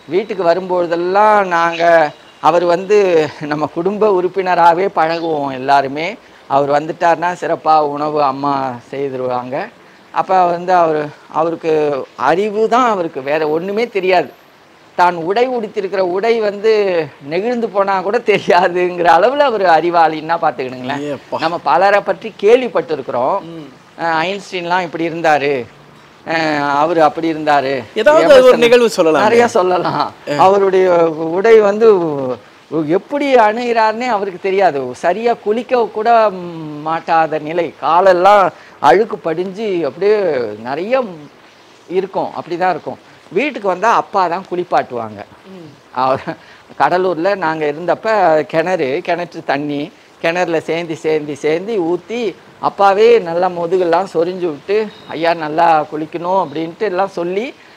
வீட்டுக்கு வரும்பொழுதெல்லாம் நாங்கள் அவர் வந்து நம்ம குடும்ப உறுப்பினராகவே பழகுவோம் எல்லாருமே அவர் வந்துட்டார்னா சிறப்பாக உணவு அம்மா செய்திருவாங்க அப்போ வந்து அவர் அவருக்கு அறிவு தான் அவருக்கு வேற ஒன்றுமே தெரியாது தான் உடை உடுத்திருக்கிற உடை வந்து நெகிழ்ந்து போனா கூட தெரியாதுங்கிற அளவில் அவர் அறிவாளின்னா பார்த்துக்கிடுங்களேன் ஏப்பா. நம்ம பலரை பற்றி கேள்விப்பட்டிருக்கிறோம் அஹ் ஐன்ஸ்டீன்லாம் இப்படி இருந்தாரு அவர் அப்படி இருந்தாரு ஏதாவது ஒரு எமர்சன் நிகழ்வு சொல்லலாம் நிறைய சொல்லலாம் அவருடைய உடை வந்து எப்படி அணுகிறாருன்னே அவருக்கு தெரியாது சரியா குளிக்க கூட மாட்டாத நிலை காலெல்லாம் அழுக்கு படிஞ்சு அப்படியே நிறைய இருக்கும் அப்படிதான் இருக்கும் வீட்டுக்கு வந்தா அப்பா தான் குளிப்பாட்டுவாங்க அவர் கடலூர்ல நாங்க இருந்தப்ப கிணறு கிணற்று தண்ணி கிணறுல சேர்ந்து சேர்ந்து சேர்ந்து ஊத்தி அப்பாவே நல்லா முதுகெல்லாம் சொரிஞ்சு விட்டு ஐயா நல்லா குளிக்கணும் அப்படின்ட்டு எல்லாம் சொல்லி